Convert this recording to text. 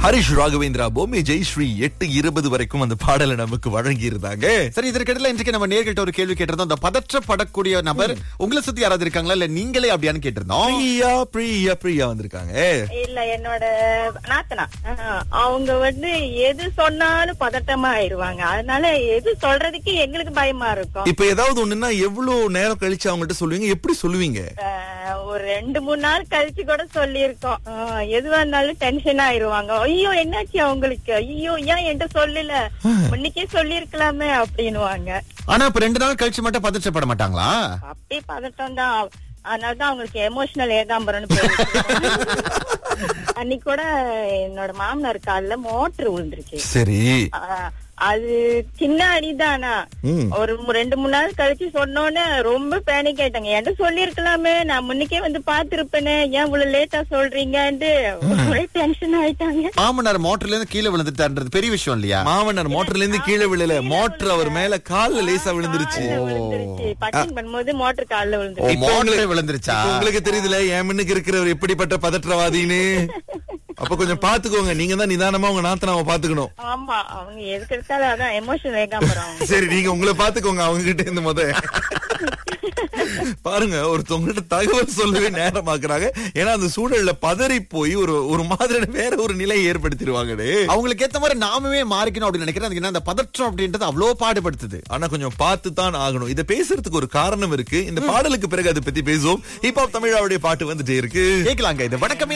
ஹரிஷ் ராகவேந்திரா பொம்மை ஜெயஸ்ரீ எட்டு இருபது வரைக்கும் அந்த பாடலை நமக்கு வழங்கி இருந்தாங்க சரி இதற்கிடையில இன்றைக்கு நம்ம நேர்கிட்ட ஒரு கேள்வி கேட்டிருந்தோம் அந்த பதற்றப்படக்கூடிய நபர் உங்களை சுத்தி யாராவது இருக்காங்களா இல்ல நீங்களே அப்படியான்னு கேட்டிருந்தோம் பிரியா பிரியா பிரியா வந்திருக்காங்க இல்ல என்னோட நாத்தனா ஆஹ், அவங்க வந்து எது சொன்னாலும் பதட்டமா ஆயிருவாங்க அதனால எது சொல்றதுக்கு எங்களுக்கு பயமா இருக்கும் இப்ப ஏதாவது ஒண்ணுன்னா எவ்வளவு நேரம் கழிச்சு அவங்கள்ட்ட சொல்லுவீங்க எப்படி சொல்லுவீங்க ஆஹ், ஒரு ரெண்டு மூணு நாள் கழிச்சு கூட சொல்லியிருக்கோம் ஆஹ், எதுவா இருந்தாலும் டென்ஷன் ஆயிருவாங்க ஐயோ என்னாச்சு அவங்களுக்கு ஐயோ ஏன் என்கிட்ட சொல்லல முன்னைக்கே சொல்லிருக்கலாமே அப்படின்னுவாங்க ஆனா இப்ப ரெண்டு நாள் கழிச்சு மட்டும் பதற்றப்பட மாட்டாங்களா அப்படியே பதட்டம் தான் அதனாலதான் அவங்களுக்கு எமோஷனல் ஏகாம்பரம்னு பேரு அன்னைக்கு கூட என்னோட மாமனார் கால்ல மோட்டர் விழுந்துருச்சு சரி ஆஹ், அது சின்ன அடிதானா ம். ஒரு மு- ரெண்டு மூணு நாள் கழிச்சு சொன்னோன்னே ரொம்ப பேனிக் ஆயிட்டாங்க என்கிட்ட சொல்லிருக்கலாமே நான் முன்னுக்கே வந்து பாத்துருப்பேனே ஏன் இவ்வளவு லேட்டா சொல்றீங்கன்ட்டு ஒரே டென்ஷன் ஆயிட்டாங்க மாமனார் மோட்டர்ல இருந்து கீழே விழுந்துட்டான்றது பெரிய விஷயம் இல்லையா மாமனார் மோட்டர்ல இருந்து கீழே விழல மோட்டர் அவர் மேல கால்ல லேசா விழுந்துருச்சு கால்ல விழுந்துருச்சு பட்டிங் பண்ணும்போது மோட்டர் கால்ல ஓ, விழுந்துருச்சு இப்போ மோட்டரே உங்களுக்கு- விழுந்துருச்சா இப்போ உங்களுக்கு தெரியுதுல என் முன்னுக்கு இருக்கிறவர் எப்படிப்பட்ட பதற்றவாதின்னு அப்ப கொஞ்சம் பாத்துக்கோங்க நீங்க தான் நிதானமா உங்க நாத்தனாவை பாத்துக்கணும் ஆமா அவங்க எதுக்கு எடுத்தாலும் அதான் எமோஷனல் ஏகாம்பரம் சரி நீங்க உங்களை பாத்துக்கோங்க அவங்க கிட்ட இருந்து முத பாருங்க ஒருத்தவங்ககிட்ட தகவல் சொல்லவே நேரமாக்குறாங்க ஏன்னா அந்த சூழல்ல பதறி போய் ஒரு ஒரு மாதிரி வேற ஒரு நிலையை ஏற்படுத்திடுவாங்கடே அவங்களுக்கு ஏத்த மாதிரி நாமவே மாறிக்கணும் அப்படின்னு நினைக்கிறேன் அதுக்கு என்ன அந்த பதற்றம் அப்படின்றது அவ்வளவு பாடுபடுத்துது ஆனா கொஞ்சம் பார்த்து தான் ஆகணும் இதை பேசுறதுக்கு ஒரு காரணம் இருக்கு இந்த பாடலுக்கு பிறகு அதை பத்தி பேசுவோம் ஹிப்ஹாப் தமிழாவுடைய பாட்டு வந்துட்டே இருக்கு கேட்கலாங்க இது வணக்கம்